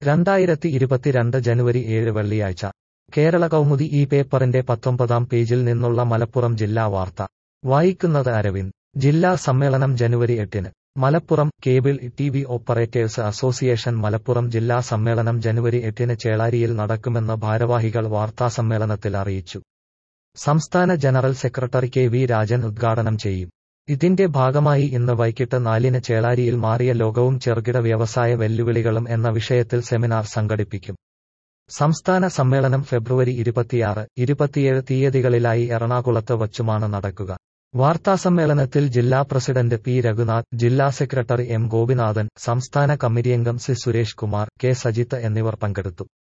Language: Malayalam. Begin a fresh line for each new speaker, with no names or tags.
രണ്ടായിരത്തി ഇരുപത്തിരണ്ട് ജനുവരി ഏഴ് വെള്ളിയാഴ്ച കേരള കൗമുദി ഈ പേപ്പറിന്റെ പത്തൊമ്പതാം പേജിൽ നിന്നുള്ള മലപ്പുറം ജില്ലാ വാർത്ത വായിക്കുന്നത് അരവിന്ദ് ജില്ലാ സമ്മേളനം ജനുവരി എട്ടിന് Malappuram cable T V operators association Malappuram ജില്ലാ സമ്മേളനം ജനുവരി എട്ടിന് ചേളാരിയിൽ നടക്കുമെന്ന് ഭാരവാഹികൾ വാർത്താസമ്മേളനത്തിൽ അറിയിച്ചു സംസ്ഥാന general secretary K V Rajan ഉദ്ഘാടനം ചെയ്യും ഇതിന്റെ ഭാഗമായി ഇന്ന് വൈകിട്ട് നാലിന് ചേളാരിയിൽ മാറിയ ലോകവും ചെറുകിട വ്യവസായ വെല്ലുവിളികളും എന്ന വിഷയത്തിൽ സെമിനാർ സംഘടിപ്പിക്കും സംസ്ഥാന സമ്മേളനം ഫെബ്രുവരി ഇരുപത്തിയാറ് ഇരുപത്തിയേഴ് തീയതികളിലായി എറണാകുളത്ത് വച്ചുമാണ് നടക്കുക വാർത്താസമ്മേളനത്തിൽ ജില്ലാ പ്രസിഡന്റ് പി രഘുനാഥ് ജില്ലാ സെക്രട്ടറി എം ഗോപിനാഥൻ സംസ്ഥാന കമ്മിറ്റിയംഗം സി സുരേഷ് കുമാർ കെ സജിത്ത് എന്നിവർ പങ്കെടുത്തു